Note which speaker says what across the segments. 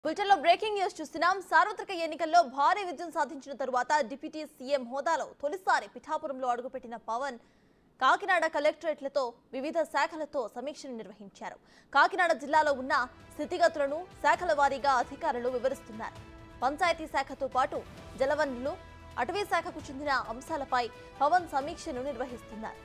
Speaker 1: బులెటిన్లో breaking news చూస్తున్నాం సార్వత్రిక ఎన్నికల్లో భారీ విజయం సాధించిన తరువాత డిప్యూటీ సీఎం హోదాలో తొలిసారి పిఠాపురంలో అడుగుపెట్టిన పవన్ కాకినాడ కలెక్టరేట్లతో వివిధ శాఖలతో సమీక్షను నిర్వహించారు కాకినాడ జిల్లాలో ఉన్న స్థితిగతులను శాఖల వారీగా అధికారులు వివరిస్తున్నారు పంచాయతీ శాఖతో పాటు జలవనరులు అటవీ శాఖకు చెందిన అంశాలపై పవన్ సమీక్షను నిర్వహిస్తున్నారు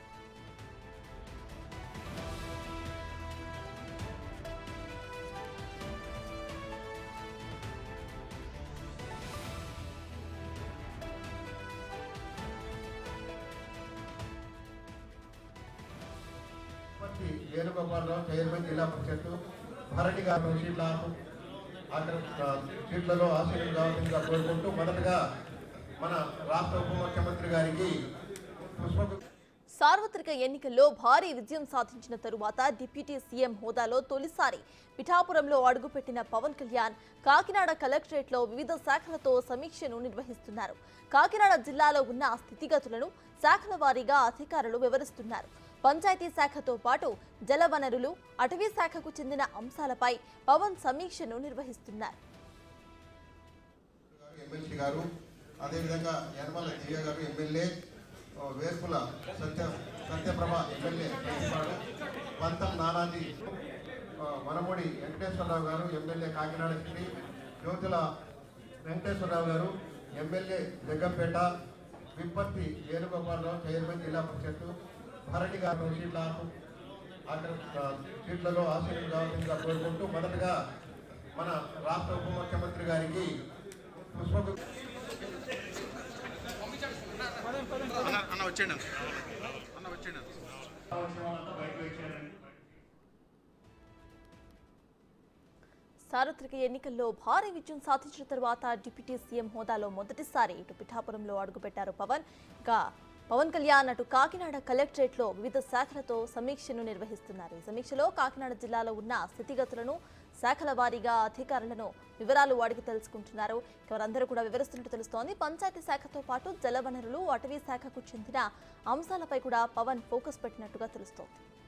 Speaker 2: మంత్రి వేణుగోపాలరావు చైర్మన్ జిల్లా పరిషత్ భరణి గారు సీట్లకు అక్కడ ఆ, సీట్లలో ఆశీర్వాదం కావాల్సిందిగా కోరుకుంటూ మొదటగా మన రాష్ట్ర ఉప ముఖ్యమంత్రి గారికి పుష్ప
Speaker 1: సార్వత్రిక ఎన్నికల్లో భారీ విజయం సాధించిన తరువాత డిప్యూటీ సీఎం హోదాలో తొలిసారి పిఠాపురంలో అడుగుపెట్టిన పవన్ కళ్యాణ్ కాకినాడ కలెక్టరేట్లో వివిధ శాఖలతో సమీక్షను నిర్వహిస్తున్నారు కాకినాడ జిల్లాలో ఉన్న స్థితిగతులను శాఖల వారీగా అధికారులు వివరిస్తున్నారు పంచాయతీ శాఖతో పాటు జలవనరులు అటవీ శాఖకు చెందిన అంశాలపై పవన్ సమీక్షను నిర్వహిస్తున్నారు
Speaker 2: గారు ఎమ్మెల్సీ గారు అదేవిధంగా యనమల దివ్య గారు ఎమ్మెల్యే ఆ, వేర్పుల సత్య సత్యప్రభ ఎమ్మెల్యే ప్రతిపాడు పంతం నానాజీ ఆ, Vanamudi Venkateswararao garu MLA Kakinada city Jyothula Venkateswararao garu MLA Jaggampeta Vippatti Venugopalarao chairman zilla parishad Bharani గారు సీట్లకు అక్కడ ఆ, సీట్లలో ఆశీర్వాదం కావాల్సిందిగా కోరుకుంటూ మొదటగా మన రాష్ట్ర ఉప ముఖ్యమంత్రి గారికి పుష్ప
Speaker 3: అన్న అన్న వచ్చేయండి అన్న. అన్న వచ్చేయండి అన్న.
Speaker 1: సార్వత్రిక ఎన్నికల్లో భారీ విజయం సాధించిన తర్వాత డిప్యూటీ సీఎం హోదాలో మొదటిసారి ఇటు పిఠాపురంలో అడుగుపెట్టారు పవన్ ఇక పవన్ కళ్యాణ్ అటు కాకినాడ కలెక్టరేట్లో వివిధ శాఖలతో సమీక్షను నిర్వహిస్తున్నారు ఈ సమీక్షలో కాకినాడ జిల్లాలో ఉన్న స్థితిగతులను శాఖల వారీగా అధికారులను వివరాలు అడిగి తెలుసుకుంటున్నారు ఇక వారందరూ కూడా వివరిస్తున్నట్టు తెలుస్తోంది పంచాయతీ శాఖతో పాటు జలవనరులు అటవీ శాఖకు చెందిన అంశాలపై కూడా పవన్ ఫోకస్ పెట్టినట్టుగా తెలుస్తోంది